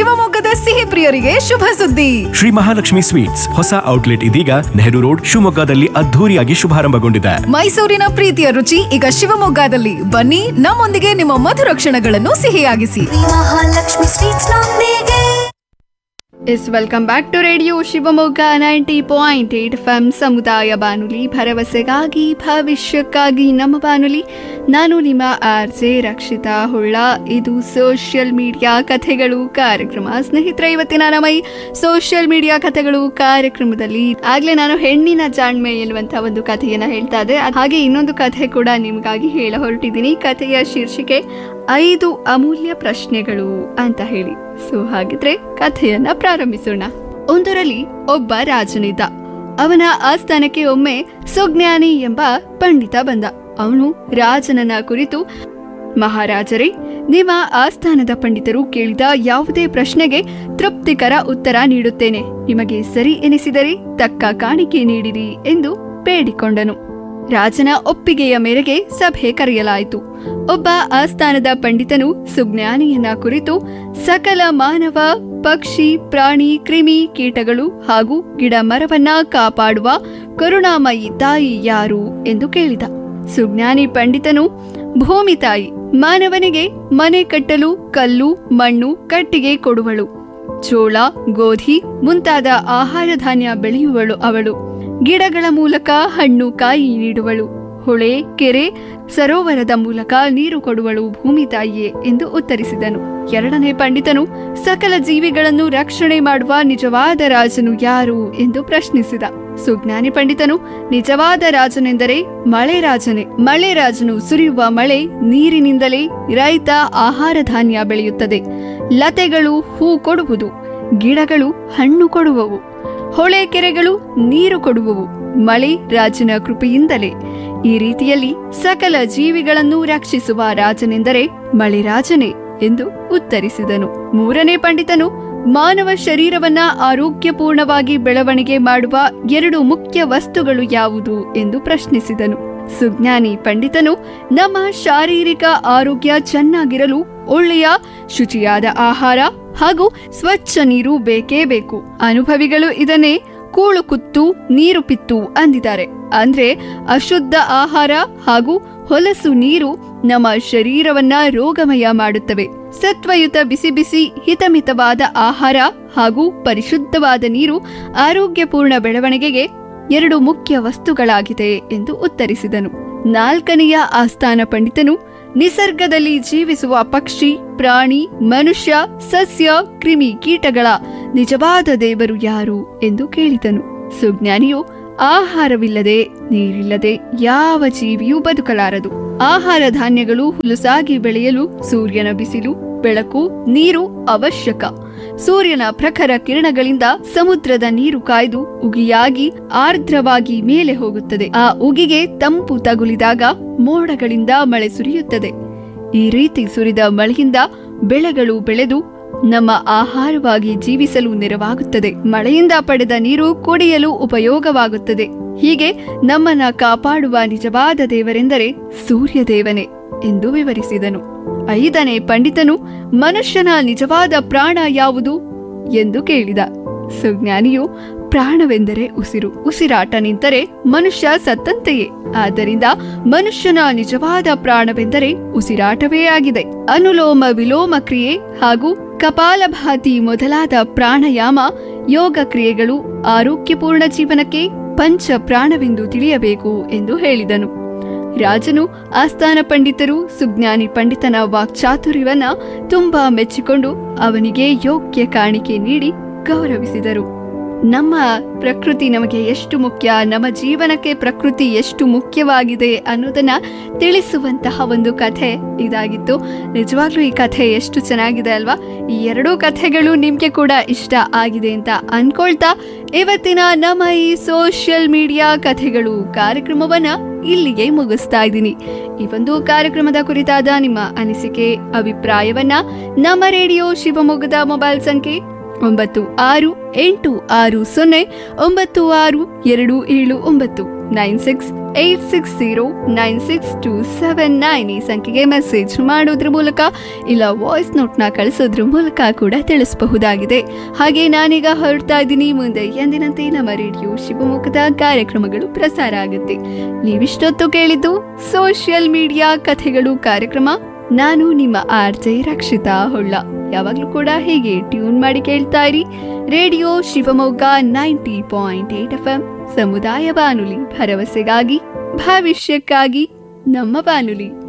ಶಿವಮೊಗ್ಗದ ಸಿಹಿ ಪ್ರಿಯರಿಗೆ ಶುಭ ಸುದ್ದಿ ಶ್ರೀ ಮಹಾಲಕ್ಷ್ಮಿ ಸ್ವೀಟ್ಸ್ ಹೊಸ ಔಟ್ಲೆಟ್ ಇದೀಗ ನೆಹರು ರೋಡ್ ಶಿವಮೊಗ್ಗದಲ್ಲಿ ಅದ್ಧೂರಿಯಾಗಿ ಶುಭಾರಂಭಗೊಂಡಿದೆ ಮೈಸೂರಿನ ಪ್ರೀತಿಯ ರುಚಿ ಈಗ ಶಿವಮೊಗ್ಗದಲ್ಲಿ ಬನ್ನಿ ನಮ್ಮೊಂದಿಗೆ ನಿಮ್ಮ ಮಧುರ ಕ್ಷಣಗಳನ್ನು ಸಿಹಿಯಾಗಿಸಿ ಮಹಾಲಕ್ಷ್ಮಿ ಸ್ವೀಟ್ಸ್ ನೊಂದಿಗೆ yes welcome back to radio Shivamogga ninety point eight F M ಸಮುದಾಯ ಬಾನುಲಿ ಭರವಸೆಗಾಗಿ ಭವಿಷ್ಯಕ್ಕಾಗಿ ನಮ್ಮ ಬಾನುಲಿ ನಾನು ನಿಮ್ಮ ಆರ್ ಜೆ ರಕ್ಷಿತಾ ಹೊಳ್ಳ ಇದು ಸೋಷಿಯಲ್ ಮೀಡಿಯಾ ಕಥೆಗಳು ಕಾರ್ಯಕ್ರಮ ಸ್ನೇಹಿತರೆ ಇವತ್ತಿನ ನಮ್ಮ ಈ ಸೋಷಿಯಲ್ ಮೀಡಿಯಾ ಕಥೆಗಳು ಕಾರ್ಯಕ್ರಮದಲ್ಲಿ ಆಗ್ಲೇ ನಾನು ಹೆಣ್ಣಿನ ಜಾಣ್ಮೆ ಎನ್ನುವಂತ ಒಂದು ಕಥೆಯನ್ನ ಹೇಳ್ತಾ ಇದ್ದೆ ಅದ್- ಹಾಗೆ ಇನ್ನೊಂದು ಕಥೆ ಕೂಡ ನಿಮಗಾಗಿ ಹೇಳ ಹೊರಟಿದ್ದೀನಿ ಕಥೆಯ ಶೀರ್ಷಿಕೆ ಐದು ಅಮೂಲ್ಯ ಪ್ರಶ್ನೆಗಳು ಅಂತ ಹೇಳಿ ಸೊ ಹಾಗಿದ್ರೆ ಕಥೆಯನ್ನ ಪ್ರಾರಂಭಿಸೋಣ ಒಂದರಲ್ಲಿ ಒಬ್ಬ ರಾಜನಿದ್ದ ಅವನ ಆಸ್ಥಾನಕ್ಕೆ ಒಮ್ಮೆ ಸುಜ್ಞಾನಿ ಎಂಬ ಪಂಡಿತ ಬಂದ ಅವನು ರಾಜನನ್ನ ಕುರಿತು ಮಹಾರಾಜರೇ ನಿಮ್ಮ ಆಸ್ಥಾನದ ಪಂಡಿತರು ಕೇಳಿದ ಯಾವುದೇ ಪ್ರಶ್ನೆಗೆ ತೃಪ್ತಿಕರ ಉತ್ತರ ನೀಡುತ್ತೇನೆ ನಿಮಗೆ ಸರಿ ಎನಿಸಿದರೆ ತಕ್ಕ ಕಾಣಿಕೆ ನೀಡಿರಿ ಎಂದು ಬೇಡಿಕೊಂಡನು ರಾಜನ ಒಪ್ಪಿಗೆಯ ಮೇರೆಗೆ ಸಭೆ ಕರೆಯಲಾಯಿತು ಒಬ್ಬ ಆಸ್ಥಾನದ ಪಂಡಿತನು ಸುಜ್ಞಾನಿಯನ್ನ ಕುರಿತು ಸಕಲ ಮಾನವ ಪಕ್ಷಿ ಪ್ರಾಣಿ ಕ್ರಿಮಿ ಕೀಟಗಳು ಹಾಗೂ ಗಿಡ ಮರವನ್ನ ಕಾಪಾಡುವ ಕರುಣಾಮಯಿ ತಾಯಿ ಯಾರು ಎಂದು ಕೇಳಿದ ಸುಜ್ಞಾನಿ ಪಂಡಿತನು ಭೂಮಿ ತಾಯಿ ಮಾನವನಿಗೆ ಮನೆ ಕಟ್ಟಲು ಕಲ್ಲು ಮಣ್ಣು ಕಟ್ಟಿಗೆ ಕೊಡುವಳು ಜೋಳ ಗೋಧಿ ಮುಂತಾದ ಆಹಾರ ಧಾನ್ಯ ಬೆಳೆಯುವಳು ಅವಳು ಗಿಡಗಳ ಮೂಲಕ ಹಣ್ಣು ಕಾಯಿ ನೀಡುವಳು ಹೊಳೆ ಕೆರೆ ಸರೋವರದ ಮೂಲಕ ನೀರು ಕೊಡುವಳು ಭೂಮಿ ತಾಯಿಯೇ ಎಂದು ಉತ್ತರಿಸಿದನು ಎರಡನೇ ಪಂಡಿತನು ಸಕಲ ಜೀವಿಗಳನ್ನು ರಕ್ಷಣೆ ಮಾಡುವ ನಿಜವಾದ ರಾಜನು ಯಾರು ಎಂದು ಪ್ರಶ್ನಿಸಿದ ಸುಜ್ಞಾನಿ ಪಂಡಿತನು ನಿಜವಾದ ರಾಜನೆಂದರೆ ಮಳೆ ರಾಜನೇ ಮಳೆ ರಾಜನು ಸುರಿಯುವ ಮಳೆ ನೀರಿನಿಂದಲೇ ರೈತ ಆಹಾರ ಧಾನ್ಯ ಬೆಳೆಯುತ್ತದೆ ಲತೆಗಳು ಹೂ ಕೊಡುವುದು ಗಿಡಗಳು ಹಣ್ಣು ಕೊಡುವವು ಹೊಳೆ ಕೆರೆಗಳು ನೀರು ಕೊಡುವವು ಮಳೆ ರಾಜನ ಕೃಪೆಯಿಂದಲೇ ಈ ರೀತಿಯಲ್ಲಿ ಸಕಲ ಜೀವಿಗಳನ್ನು ರಕ್ಷಿಸುವ ರಾಜನೆಂದರೆ ಮಳೆ ರಾಜನೇ ಎಂದು ಉತ್ತರಿಸಿದನು ಮೂರನೇ ಪಂಡಿತನು ಮಾನವ ಶರೀರವನ್ನ ಆರೋಗ್ಯಪೂರ್ಣವಾಗಿ ಬೆಳವಣಿಗೆ ಮಾಡುವ ಎರಡು ಮುಖ್ಯ ವಸ್ತುಗಳು ಯಾವುದು ಎಂದು ಪ್ರಶ್ನಿಸಿದನು ಸುಜ್ಞಾನಿ ಪಂಡಿತನು ನಮ್ಮ ಶಾರೀರಿಕ ಆರೋಗ್ಯ ಚೆನ್ನಾಗಿರಲು ಒಳ್ಳೆಯ ಶುಚಿಯಾದ ಆಹಾರ ಹಾಗೂ ಸ್ವಚ್ಛ ನೀರು ಬೇಕೇ ಬೇಕು ಅನುಭವಿಗಳು ಇದನ್ನೇ ಕೂಳು ಕುತ್ತು ನೀರು ಪಿತ್ತು ಅಂದಿದ್ದಾರೆ ಅಂದ್ರೆ ಅಶುದ್ಧ ಆಹಾರ ಹಾಗೂ ಹೊಲಸು ನೀರು ನಮ್ಮ ಶರೀರವನ್ನ ರೋಗಮಯ ಮಾಡುತ್ತವೆ ಸತ್ವಯುತ ಬಿಸಿ ಬಿಸಿ ಹಿತಮಿತವಾದ ಆಹಾರ ಹಾಗೂ ಪರಿಶುದ್ಧವಾದ ನೀರು ಆರೋಗ್ಯಪೂರ್ಣ ಬೆಳವಣಿಗೆಗೆ ಎರಡು ಮುಖ್ಯ ವಸ್ತುಗಳಾಗಿದೆ ಎಂದು ಉತ್ತರಿಸಿದನು ನಾಲ್ಕನೆಯ ಆಸ್ಥಾನ ಪಂಡಿತನು ನಿಸರ್ಗದಲ್ಲಿ ಜೀವಿಸುವ ಪಕ್ಷಿ ಪ್ರಾಣಿ ಮನುಷ್ಯ ಸಸ್ಯ ಕ್ರಿಮಿ ಕೀಟಗಳ ನಿಜವಾದ ದೇವರು ಯಾರು ಎಂದು ಕೇಳಿದನು ಸುಜ್ಞಾನಿಯು ಆಹಾರವಿಲ್ಲದೆ ನೀರಿಲ್ಲದೆ ಯಾವ ಜೀವಿಯೂ ಬದುಕಲಾರದು ಆಹಾರ ಧಾನ್ಯಗಳು ಹುಲುಸಾಗಿ ಬೆಳೆಯಲು ಸೂರ್ಯನ ಬಿಸಿಲು ಬೆಳಕು ನೀರು ಅವಶ್ಯಕ ಸೂರ್ಯನ ಪ್ರಖರ ಕಿರಣಗಳಿಂದ ಸಮುದ್ರದ ನೀರು ಕಾಯ್ದು ಉಗಿಯಾಗಿ ಆರ್ದ್ರವಾಗಿ ಮೇಲೆ ಹೋಗುತ್ತದೆ ಆ ಉಗಿಗೆ ತಂಪು ತಗುಲಿದಾಗ ಮೋಡಗಳಿಂದ ಮಳೆ ಸುರಿಯುತ್ತದೆ ಈ ರೀತಿ ಸುರಿದ ಮಳೆಯಿಂದ ಬೆಳೆಗಳು ಬೆಳೆದು ನಮ್ಮ ಆಹಾರವಾಗಿ ಜೀವಿಸಲು ನೆರವಾಗುತ್ತದೆ ಮಳೆಯಿಂದ ಪಡೆದ ನೀರು ಕುಡಿಯಲು ಉಪಯೋಗವಾಗುತ್ತದೆ ಹೀಗೆ ನಮ್ಮನ್ನ ಕಾಪಾಡುವ ನಿಜವಾದ ದೇವರೆಂದರೆ ಸೂರ್ಯ ದೇವನೇ ಎಂದು ವಿವರಿಸಿದನು ಐದನೇ ಪಂಡಿತನು ಮನುಷ್ಯನ ನಿಜವಾದ ಪ್ರಾಣ ಯಾವುದು ಎಂದು ಕೇಳಿದ ಸುಜ್ಞಾನಿಯು ಪ್ರಾಣವೆಂದರೆ ಉಸಿರು ಉಸಿರಾಟ ನಿಂತರೆ ಮನುಷ್ಯ ಸತ್ತಂತೆಯೇ ಆದ್ದರಿಂದ ಮನುಷ್ಯನ ನಿಜವಾದ ಪ್ರಾಣವೆಂದರೆ ಉಸಿರಾಟವೇ ಆಗಿದೆ ಅನುಲೋಮ ವಿಲೋಮ ಕ್ರಿಯೆ ಹಾಗೂ ಕಪಾಲಭಾತಿ ಮೊದಲಾದ ಪ್ರಾಣಾಯಾಮ ಯೋಗ ಕ್ರಿಯೆಗಳು ಆರೋಗ್ಯಪೂರ್ಣ ಜೀವನಕ್ಕೆ ಪಂಚ ಪ್ರಾಣವೆಂದು ತಿಳಿಯಬೇಕು ಎಂದು ಹೇಳಿದನು ರಾಜನು ಆಸ್ಥಾನ ಪಂಡಿತರು ಸುಜ್ಞಾನಿ ಪಂಡಿತನ ವಾಕ್ಚಾತುರ್ಯವನ್ನ ತುಂಬಾ ಮೆಚ್ಚಿಕೊಂಡು ಅವನಿಗೆ ಯೋಗ್ಯ ಕಾಣಿಕೆ ನೀಡಿ ಗೌರವಿಸಿದರು ನಮ್ಮ ಪ್ರಕೃತಿ ನಮಗೆ ಎಷ್ಟು ಮುಖ್ಯ ನಮ್ಮ ಜೀವನಕ್ಕೆ ಪ್ರಕೃತಿ ಎಷ್ಟು ಮುಖ್ಯವಾಗಿದೆ ಅನ್ನೋದನ್ನ ತಿಳಿಸುವಂತಹ ಒಂದು ಕಥೆ ಇದಾಗಿತ್ತು ನಿಜವಾಗ್ಲೂ ಈ ಕಥೆ ಎಷ್ಟು ಚೆನ್ನಾಗಿದೆ ಅಲ್ವಾ ಈ ಎರಡೂ ಕಥೆಗಳು ನಿಮ್ಗೆ ಕೂಡ ಇಷ್ಟ ಆಗಿದೆ ಅಂತ ಅನ್ಕೊಳ್ತಾ ಇವತ್ತಿನ ನಮ್ಮ ಈ ಸೋಷಿಯಲ್ ಮೀಡಿಯಾ ಕಥೆಗಳು ಕಾರ್ಯಕ್ರಮವನ್ನ ಇಲ್ಲಿಗೆ ಮುಗಿಸ್ತಾ ಇದ್ದೀನಿ ಈ ಒಂದು ಕಾರ್ಯಕ್ರಮದ ಕುರಿತಾದ ನಿಮ್ಮ ಅನಿಸಿಕೆ ಅಭಿಪ್ರಾಯವನ್ನ ನಮ್ಮ ರೇಡಿಯೋ ಶಿವಮೊಗ್ಗದ ಮೊಬೈಲ್ ಸಂಖ್ಯೆ ಒಂಬತ್ತು ಆರು ಎಂಟು ಆರು ಸೊನ್ನೆ ಒಂಬತ್ತು ಆರು ಎರಡು ಏಳು ಒಂಬತ್ತು nine six eight six zero nine six two seven nine ಈ ಸಂಖ್ಯೆಗೆ ಮೆಸೇಜ್ ಮಾಡೋದ್ರ ಮೂಲಕ ಇಲ್ಲ ವಾಯ್ಸ್ ನೋಟ್ನ ಕಳಿಸೋದ್ರ ಮೂಲಕ ಕೂಡ ತಿಳಿಸಬಹುದಾಗಿದೆ ಹಾಗೆ ನಾನೀಗ ಹೊರಡ್ತಾ ಇದ್ದೀನಿ ಮುಂದೆ ಎಂದಿನಂತೆ ನಮ್ಮ ರೇಡಿಯೋ ಶಿವಮೊಗ್ಗದ ಕಾರ್ಯಕ್ರಮಗಳು ಪ್ರಸಾರ ಆಗುತ್ತೆ ನೀವಿಷ್ಟೊತ್ತು ಕೇಳಿದ್ದು ಸೋಷಿಯಲ್ ಮೀಡಿಯಾ ಕಥೆಗಳು ಕಾರ್ಯಕ್ರಮ ನಾನು ನಿಮ್ಮ ಆರ್ ಜೆ ರಕ್ಷಿತಾ ಹೊಳ್ಳ ಯಾವಾಗಲೂ ಕೂಡ ಹೀಗೆ ಟ್ಯೂನ್ ಮಾಡಿ ಕೇಳ್ತಾ ಇರಿ radio Shivamogga ninety point eight F M ಸಮುದಾಯ ಬಾನುಲಿ ಭರವಸೆಗಾಗಿ ಭವಿಷ್ಯಕ್ಕಾಗಿ ನಮ್ಮ ಬಾನುಲಿ